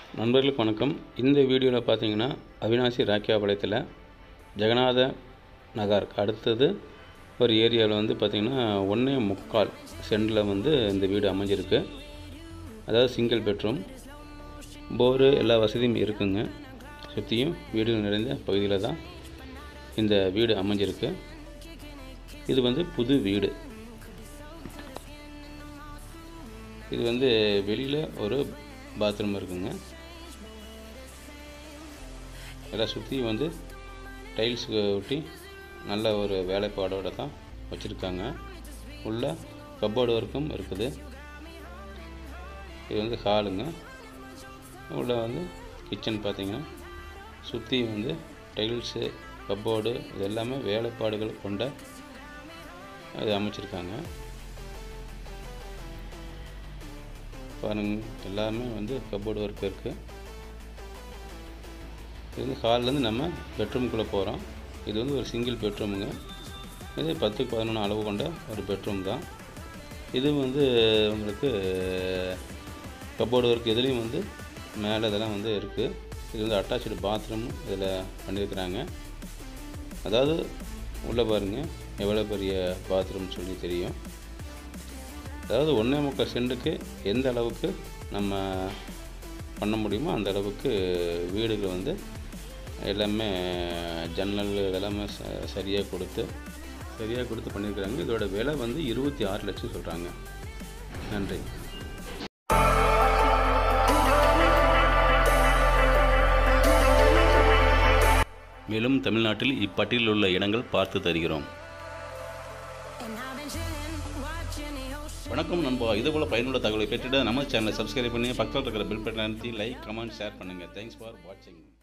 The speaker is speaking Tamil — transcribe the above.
நண்பர்களுக்கு வணக்கம் இந்த வீடியோவில் பார்த்தீங்கன்னா அவினாசி ராக்கியாபாளையத்தில் ஜெகநாத நகருக்கு அடுத்தது ஒரு ஏரியாவில் வந்து பார்த்திங்கன்னா ஒன்றே முக்கால் சென்டில் வந்து இந்த வீடு அமைஞ்சிருக்கு அதாவது சிங்கிள் பெட்ரூம் போரு எல்லா வசதியும் இருக்குங்க சுற்றியும் வீடுகள் நிறைந்த பகுதியில் தான் இந்த வீடு அமைஞ்சிருக்கு இது வந்து புது வீடு இது வந்து வெளியில் ஒரு பாத்ரூம் இருக்குங்க எல்லாம் சுற்றி வந்து டைல்ஸ் ஒட்டி நல்ல ஒரு வேலைப்பாடோடு தான் வச்சுருக்காங்க உள்ள கப்போர்டு ஒர்க்கும் இருக்குது இது வந்து ஹாலுங்க உள்ள வந்து கிச்சன் பார்த்தீங்கன்னா சுற்றி வந்து டைல்ஸு கப்போர்டு இது எல்லாமே வேலைப்பாடுகள் கொண்ட இது அமைச்சிருக்காங்க பாருங்க எல்லாமே வந்து கப்போர்டு ஒர்க் இருக்குது இது வந்து ஹால்லேருந்து நம்ம பெட்ரூம்குள்ளே போகிறோம் இது வந்து ஒரு சிங்கிள் பெட்ரூமுங்க இது பத்துக்கு பதினொன்று அளவு கொண்ட ஒரு பெட்ரூம் தான் இது வந்து உங்களுக்கு கப்போர்டு ஒர்க் இதுலேயும் வந்து மேலே இதெல்லாம் வந்து இருக்குது இது வந்து அட்டாச்சு பாத்ரூம் இதில் பண்ணியிருக்கிறாங்க அதாவது உள்ளே பாருங்கள் எவ்வளோ பெரிய பாத்ரூம் சொல்லி தெரியும் அதாவது ஒன்றே முக்கால் சென்ட்டுக்கு எந்த அளவுக்கு நம்ம பண்ண முடியுமோ அந்த அளவுக்கு வீடுகள் வந்து எல்லாமே ஜன்னல் இதெல்லாமே ச சரியாக கொடுத்து சரியாக கொடுத்து பண்ணியிருக்கிறாங்க இதோட விலை வந்து இருபத்தி ஆறு லட்சம் சொல்கிறாங்க நன்றி மேலும் தமிழ்நாட்டில் இப்பட்டியலில் உள்ள இடங்கள் பார்த்து தருகிறோம் வணக்கம் நண்பா இதுபோல் பயனுள்ள தகவலை பெற்றுட்டு நம்ம சேனலை சப்ஸ்கிரைப் பண்ணி பக்கத்தில் இருக்கிற பில் பட்டன் அழுத்தி லைக் கமெண்ட் ஷேர் பண்ணுங்கள் தேங்க்ஸ் ஃபார் வாட்சிங்